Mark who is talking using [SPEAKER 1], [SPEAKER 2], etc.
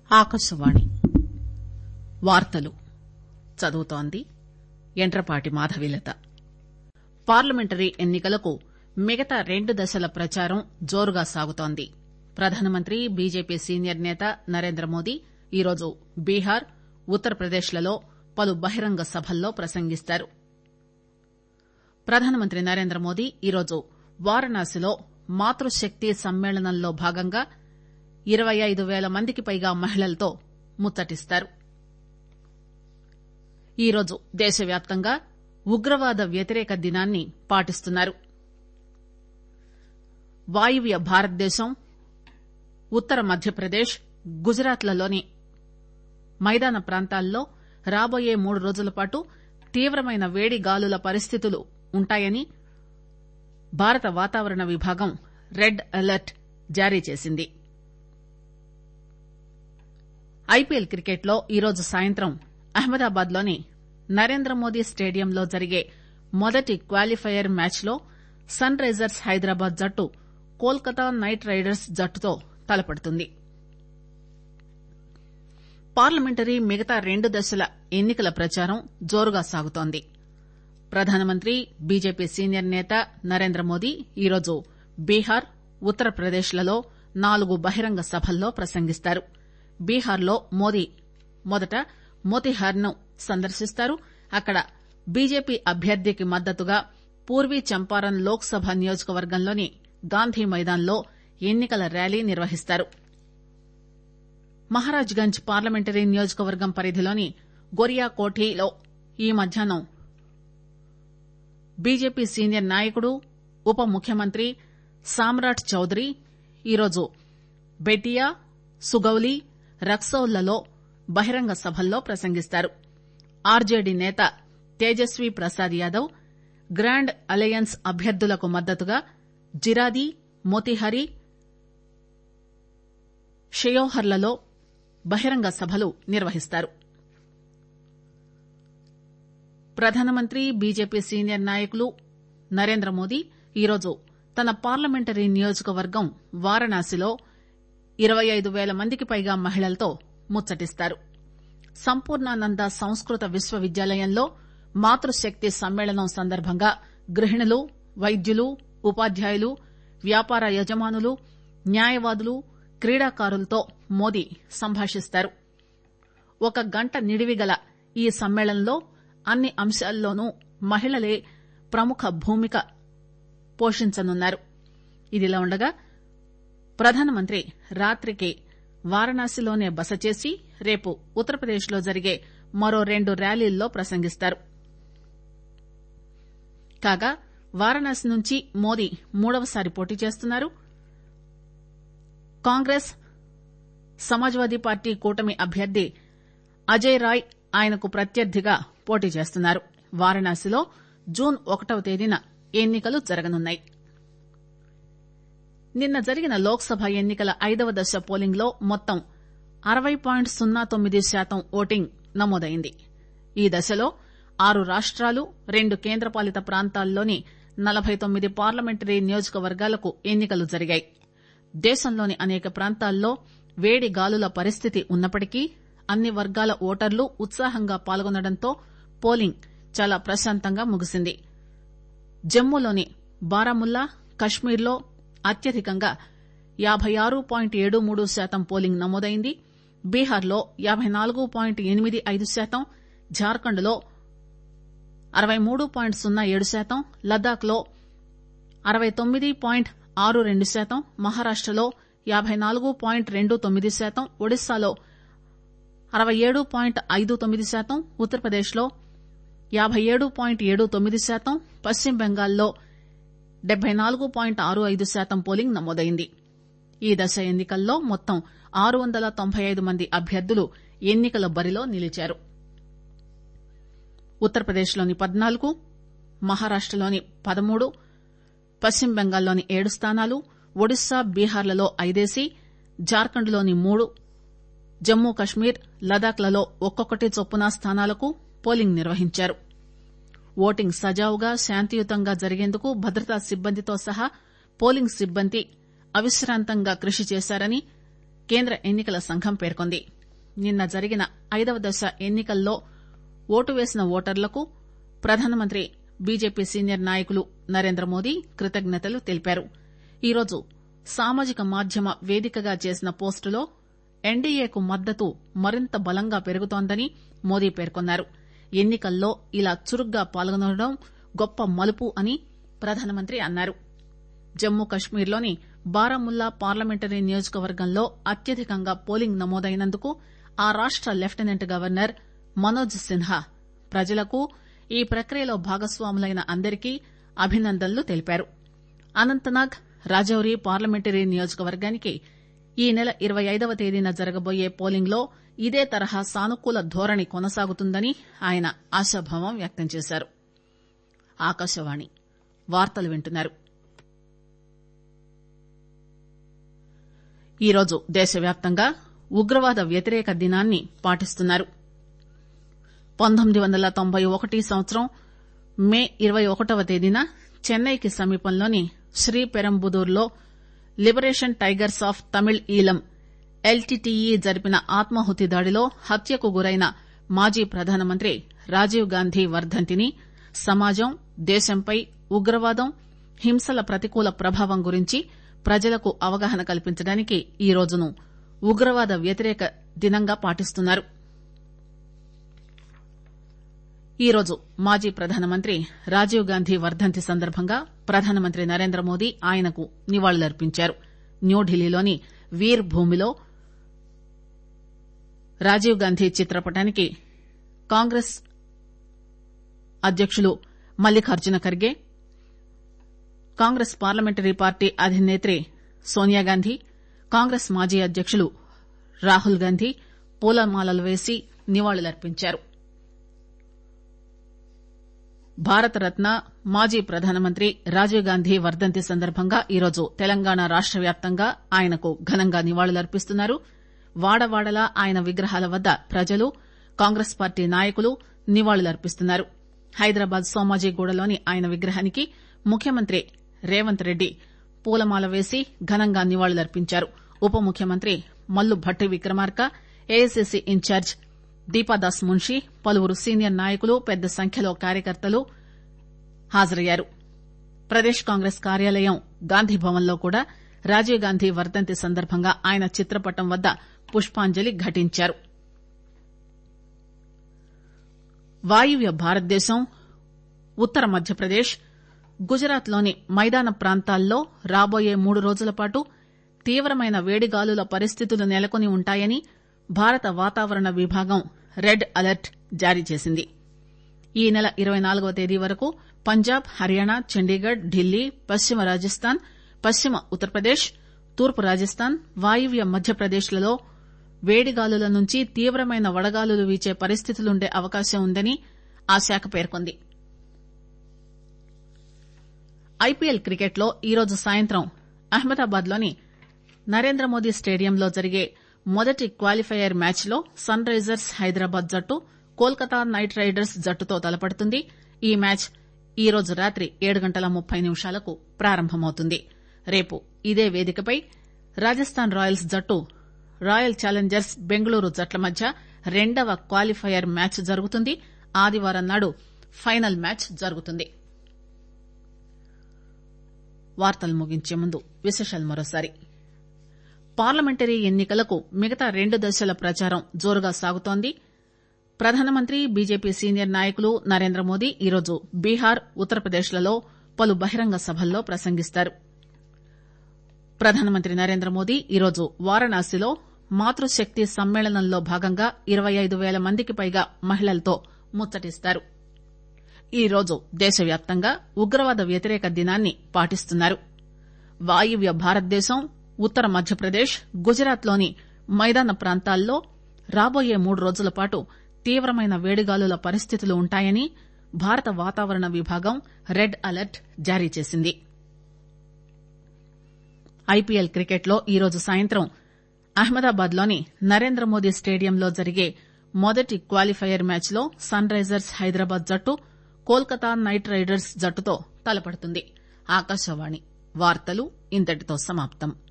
[SPEAKER 1] ఆకాశవాణి వార్తలు చదువుతోంది యంట్రపాటి మాధవీలత పార్లమెంటరీ ఎన్ని కలకు మిగతా రెండు దశల ప్రచారం జోరుగా సాగుతోంది ప్రధానమంత్రి బీజేపీ సీనియర్ నేత నరేంద్రమోదీ ఈరోజు బీహార్ ఉత్తరప్రదేశ్ లలో పలు బహిరంగ సభల్లో ప్రసంగిస్తారు ప్రధానమంత్రి నరేంద్రమోదీ ఈరోజు వారణాసిలో మాతృశక్తి సమ్మేళనంలో భాగంగా ఇరవై ఐదు పేల మందికి పైగా మహిళలతో ముచ్చటిస్తారు ఈరోజు దేశవ్యాప్తంగా ఉగ్రవాద వ్యతిరేక దినాన్ని పాటిస్తున్నారు వాయువ్య భారతదేశం ఉత్తర మధ్యప్రదేశ్ గుజరాత్ లలోని మైదాన ప్రాంతాల్లో రాబోయే మూడు రోజుల పాటు తీవ్రమైన వేడి గాలుల పరిస్థితులు ఉంటాయని భారత వాతావరణ విభాగం రెడ్ అలర్ట్ జారీ చేసింది ఐపీఎల్ క్రికెట్ లో ఈరోజు సాయంత్రం అహ్మదాబాద్ లోని నరేంద్రమోదీ స్టేడియంలో జరిగే మొదటి క్వాలిఫైయర్ మ్యాచ్ లో సన్ రైజర్స్ హైదరాబాద్ జట్టు కోల్కతా నైట్ రైడర్స్ జట్టుతో తలపడుతుంది పార్లమెంటరీ మిగతా రెండు దశల ఎన్ని కల ప్రచారం జోరుగా సాగుతోంది ప్రధానమంత్రి బీజేపీ సీనియర్ నేత నరేంద్రమోదీ ఈరోజు బీహార్ ఉత్తరప్రదేశ్ లలో నాలుగు బహిరంగ సభల్లో ప్రసంగిస్తారు బీహార్ లో మోదీ మొదట మోతీహార్ ను సందర్శిస్తారు అక్కడ బీజేపీ అభ్యర్థికి మద్దతుగా పూర్వీ చంపారన్ లోక్ సభ నియోజకవర్గంలోని గాంధీ మైదాన్ లో ఎన్ని కల ర్యాలీ నిర్వహిస్తారు మహారాజ్ గంజ్ పార్లమెంటరీ నియోజకవర్గం పరిధిలోని గొరియాకోఠీలో ఈ మధ్యాహ్నం బీజేపీ సీనియర్ నాయకుడు ఉప ముఖ్యమంత్రి సామ్రాట్ చౌదరి ఈరోజు బెటియా సుగౌలీ రక్సౌల్ లలో బహిరంగ సభల్లో ప్రసంగిస్తారు ఆర్జేడీ నేత తేజస్వీ ప్రసాద్ యాదవ్ గ్రాండ్ అలయన్స్ అభ్యర్థులకు మద్దతుగా జిరాది మోతీహారీ షెయోహర్లలో బహిరంగ సభలు నిర్వహిస్తారు ప్రధానమంత్రి బీజేపీ సీనియర్ నాయకులు నరేంద్రమోదీ ఈరోజు తన పార్లమెంటరీ నియోజకవర్గం వారణాసిలో ఇరవై ఐదు పేల మందికి పైగా మహిళలతో ముచ్చటిస్తారు సంపూర్ణానంద సంస్కృత విశ్వవిద్యాలయంలో మాతృశక్తి సమ్మేళనం సందర్భంగా గృహిణులు వైద్యులు ఉపాధ్యాయులు వ్యాపార యజమానులు న్యాయవాదులు క్రీడాకారులతో మోదీ సంభాషిస్తారు ఒక గంట నిడివిగల ఈ సమ్మేళనంలో అన్ని అంశాల్లోనూ మహిళలే ప్రముఖ భూమిక పోషించనున్నారు ఇదిలా ఉండగా ప్రధానమంత్రి రాత్రికి వారణాసిలోనే బస చేసి రేపు ఉత్తరప్రదేశ్ లో జరిగే మరో రెండు ర్యాలీల్లో ప్రసంగిస్తారు కాగా వారణాసి నుంచి మోదీ మూడవసారి పోటీ చేస్తున్నారు కాంగ్రెస్ సమాజ్వాదీ పార్టీ కూటమి అభ్యర్థి అజయ్ రాయ్ ఆయనకు ప్రత్యర్థిగా పోటీ చేస్తున్నారు వారణాసిలో జూన్ ఒకటవ తేదీన ఎన్ని కలు జరగనున్నాయి నిన్న జరిగిన లోక్ సభ ఎన్ని కల ఐదవ దశ పోలింగ్ లో మొత్తం అరవై పాయింట్ సున్నా తొమ్మిది శాతం ఓటింగ్ నమోదైంది ఈ దశలో ఆరు రాష్టాలు రెండు కేంద్రపాలిత ప్రాంతాల్లోని నలబై తొమ్మిది పార్లమెంటరీ నియోజకవర్గాలకు ఎన్ని కలు జరిగాయి దేశంలోని అనేక ప్రాంతాల్లో వేడి గాలుల పరిస్థితి ఉన్నప్పటికీ అన్ని వర్గాల ఓటర్లు ఉత్సాహంగా పాల్గొనడంతో పోలింగ్ చాలా ప్రశాంతంగా ముగిసింది జమ్మూలోని బారాముల్లా కశ్మీర్లో అత్యధికంగా యాబై ఆరు పాయింట్ ఏడు మూడు శాతం పోలింగ్ నమోదైంది బీహార్లో యాబై నాలుగు పాయింట్ ఎనిమిది ఐదు శాతం జార్ఖండ్ లో అరవై మూడు పాయింట్ సున్నా ఏడు శాతం లద్దాఖ్ లో అరవై తొమ్మిది పాయింట్ ఆరు రెండు శాతం మహారాష్టలో యాబై నాలుగు పాయింట్ రెండు తొమ్మిది శాతం ఒడిశాలో అరవై ఏడు పాయింట్ ఐదు తొమ్మిది శాతం ఉత్తరప్రదేశ్ లో యాబై ఏడు పాయింట్ ఏడు తొమ్మిది శాతం పశ్చిమ బెంగాల్లో డెబ్బై నాలుగు పాయింట్ ఆరు ఐదు శాతం పోలింగ్ నమోదైంది ఈ దశ ఎన్ని కల్లో మొత్తం ఆరు వందల తొంభై ఐదు మంది అభ్యర్థులు ఎన్ని కల బరిలో నిలిచారు ఉత్తరప్రదేశ్ లోని పద్నాలుగు మహారాష్టలోని పదమూడు పశ్చిమ బెంగాల్లోని ఏడు స్థానాలు ఒడిశా బీహార్లలో ఐదేసి జార్ఖండ్ లోని మూడు జమ్మూ కశ్మీర్ లదాఖ్ లలో ఒక్కొక్కటి చొప్పున స్థానాలకు పోలింగ్ నిర్వహించారు ఓటింగ్ సజావుగా శాంతియుతంగా జరిగేందుకు భద్రతా సిబ్బందితో సహా పోలింగ్ సిబ్బంది అవిశ్రాంతంగా కృషి చేశారని కేంద్ర ఎన్నికల సంఘం పేర్కొంది నిన్న జరిగిన ఐదవ దశ ఎన్నికల్లో ఓటు వేసిన ఓటర్లకు ప్రధానమంత్రి బీజేపీ సీనియర్ నాయకులు నరేంద్రమోదీ కృతజ్ఞతలు తెలిపారు ఈరోజు సామాజిక మాధ్యమ వేదికగా చేసిన పోస్టులో ఎన్డీఏకు మద్దతు మరింత బలంగా పెరుగుతోందని మోదీ పేర్కొన్నారు ఎన్నికల్లో ఇలా చురుగ్గా పాల్గొనడం గొప్ప మలుపు అని ప్రధానమంత్రి అన్నారు జమ్మూ కశ్మీర్లోని బారాముల్లా పార్లమెంటరీ నియోజకవర్గంలో అత్యధికంగా పోలింగ్ నమోదైనందుకు ఆ రాష్ట లెఫ్టినెంట్ గవర్నర్ మనోజ్ సిన్హా ప్రజలకు ఈ ప్రక్రియలో భాగస్వాములైన అందరికీ అభినందనలు తెలిపారు అనంతనాగ్ రాజౌరి పార్లమెంటరీ నియోజకవర్గానికి ఈ నెల ఇరవై ఐదవ తేదీన జరగబోయే పోలింగ్ లో ఇదే తరహా సానుకూల ధోరణి కొనసాగుతుందని ఆయన ఆశాభావం వ్యక్తం చేశారు ఆకాశవాణి వార్తలు వింటున్నారు ఈరోజు దేశవ్యాప్తంగా ఉగ్రవాద వ్యతిరేక దినాన్ని పాటిస్తున్నారు పంతొమ్మిది వందల తొంభై ఒకటి సంవత్సరం మే ఇరవై ఒకటవ తేదీన చెన్నైకి సమీపంలోని శ్రీపెరంబుదూర్లో Liberation Tigers of Tamil Eelam LTTE జరిపిన ఆత్మాహుతి దాడిలో హత్యకు గురైన మాజీ ప్రధానమంత్రి రాజీవ్ గాంధీ వర్దంతిని సమాజం దేశంపై ఉగ్రవాదం హింసల ప్రతికూల ప్రభావం గురించి ప్రజలకు అవగాహన కల్పించడానికి ఈ రోజును ఉగ్రవాద వ్యతిరేక దినంగా పాటిస్తున్నారు ఈరోజు మాజీ ప్రధానమంత్రి రాజీవ్ గాంధీ వర్దంతి సందర్భంగా ప్రధానమంత్రి నరేంద్ర మోదీ ఆయనకు నివాళులర్పించారు న్యూఢిల్లీలోని వీర్ భూమిలో రాజీవ్ గాంధీ చిత్రపటానికి కాంగ్రెస్ అధ్యకులు మల్లికార్జున ఖర్గే కాంగ్రెస్ పార్లమెంటరీ పార్టీ అధినేత్రి సోనియాగాంధీ కాంగ్రెస్ మాజీ అధ్యకులు రాహుల్ గాంధీ పూలమాలలు వేసి నివాళులర్పించారు భారతరత్న మాజీ ప్రధానమంత్రి రాజీవ్ గాంధీ వర్దంతి సందర్భంగా ఈరోజు తెలంగాణ రాష్ట వ్యాప్తంగా ఆయనకు ఘనంగా నివాళులర్పిస్తున్నారు వాడవాడలా ఆయన విగ్రహాల వద్ద ప్రజలు కాంగ్రెస్ పార్టీ నాయకులు నివాళులర్పిస్తున్నారు హైదరాబాద్ సోమాజిగూడలోని ఆయన విగ్రహానికి ముఖ్యమంత్రి రేవంత్ రెడ్డి పూలమాల వేసి ఘనంగా నివాళులర్పించారు ఉప ముఖ్యమంత్రి మల్లు భట్టి విక్రమార్క ఏఐసిసి ఇన్ఛార్జ్ దీపాదాస్ మున్షీ పలువురు సీనియర్ నాయకులు పెద్ద సంఖ్యలో కార్యకర్తలు హాజరయ్యారు ప్రదేశ్ కాంగ్రెస్ కార్యాలయం గాంధీభవన్ లో కూడా రాజీవ్ గాంధీ వర్దంతి సందర్భంగా ఆయన చిత్రపటం వద్ద పుష్పాంజలి ఘటించారు వాయువ్య భారతదేశం ఉత్తర మధ్యప్రదేశ్ గుజరాత్ లోని మైదాన ప్రాంతాల్లో రాబోయే మూడు రోజుల పాటు తీవ్రమైన వేడిగాలుల పరిస్థితులు నెలకొని ఉంటాయని భారత వాతావరణ విభాగం రెడ్ అలర్ట్ జారీ చేసింది ఈ నెల ఇరవై నాలుగవ తేదీ వరకు పంజాబ్ హర్యానా చండీగఢ్ ఢిల్లీ పశ్చిమ రాజస్థాన్ పశ్చిమ ఉత్తరప్రదేశ్ తూర్పు రాజస్థాన్ వాయువ్య మధ్యప్రదేశ్ లలో వేడిగాలుల నుంచి తీవ్రమైన వడగాలులు వీచే పరిస్థితులుండే అవకాశం ఉందని ఆ శాఖ పేర్కొంది ఐపీఎల్ క్రికెట్ లో ఈరోజు సాయంత్రం అహ్మదాబాద్ లోని నరేంద్రమోదీ స్టేడియంలో జరిగే మొదటి క్వాలిఫైయర్ మ్యాచ్ లో సన్ రైజర్స్ హైదరాబాద్ జట్టు కోల్కతా నైట్ రైడర్స్ జట్టుతో తలపడుతుంది ఈ మ్యాచ్ ఈరోజు రాత్రి ఏడు గంటల ముప్పై నిమిషాలకు ప్రారంభమవుతుంది రేపు ఇదే వేదికపై రాజస్థాన్ రాయల్స్ జట్టు రాయల్ ఛాలెంజర్స్ బెంగళూరు జట్ల మధ్య రెండవ క్వాలిఫైయర్ మ్యాచ్ జరుగుతుంది ఆదివారం నాడు ఫైనల్ మ్యాచ్ జరుగుతుంది వార్తలు ముగించే ముందు విశేషాలు మరోసారి పార్లమెంటరీ ఎన్నికలకు మిగతా రెండు దశల ప్రచారం జోరుగా సాగుతోంది ప్రధానమంత్రి బీజేపీ సీనియర్ నాయకులు నరేంద్ర మోదీ ఈరోజు బీహార్ ఉత్తరప్రదేశ్లలో పలు బహిరంగ సభల్లో ప్రసంగిస్తారు ప్రధానమంత్రి నరేంద్ర మోదీ ఈరోజు వారణాసిలో మాతృశక్తి సమ్మేళనంలో భాగంగా ఇరవై ఐదు పేల మందికి పైగా మహిళలతో ముచ్చటిస్తారు ఈరోజు దేశవ్యాప్తంగా ఉగ్రవాద వ్యతిరేక దినాన్ని పాటిస్తున్నారు వాయువ్య భారతదేశం ఉత్తర మధ్యప్రదేశ్ గుజరాత్ లోని మైదాన ప్రాంతాల్లో రాబోయే మూడు రోజుల పాటు తీవ్రమైన వేడిగాలుల పరిస్థితులు ఉంటాయని భారత వాతావరణ విభాగం రెడ్ అలర్ట్ జారీ చేసింది ఐపీఎల్ క్రికెట్ లో ఈరోజు సాయంత్రం అహ్మదాబాద్ లోని నరేంద్రమోదీ స్టేడియంలో జరిగే మొదటి క్వాలిఫైయర్ మ్యాచ్ లో సన్ రైజర్స్ హైదరాబాద్ జట్టు కోల్కతా నైట్ రైడర్స్ జట్టుతో తలపడుతుంది ఆకాశవాణి వార్తలు ఇంతటితో సమాప్తం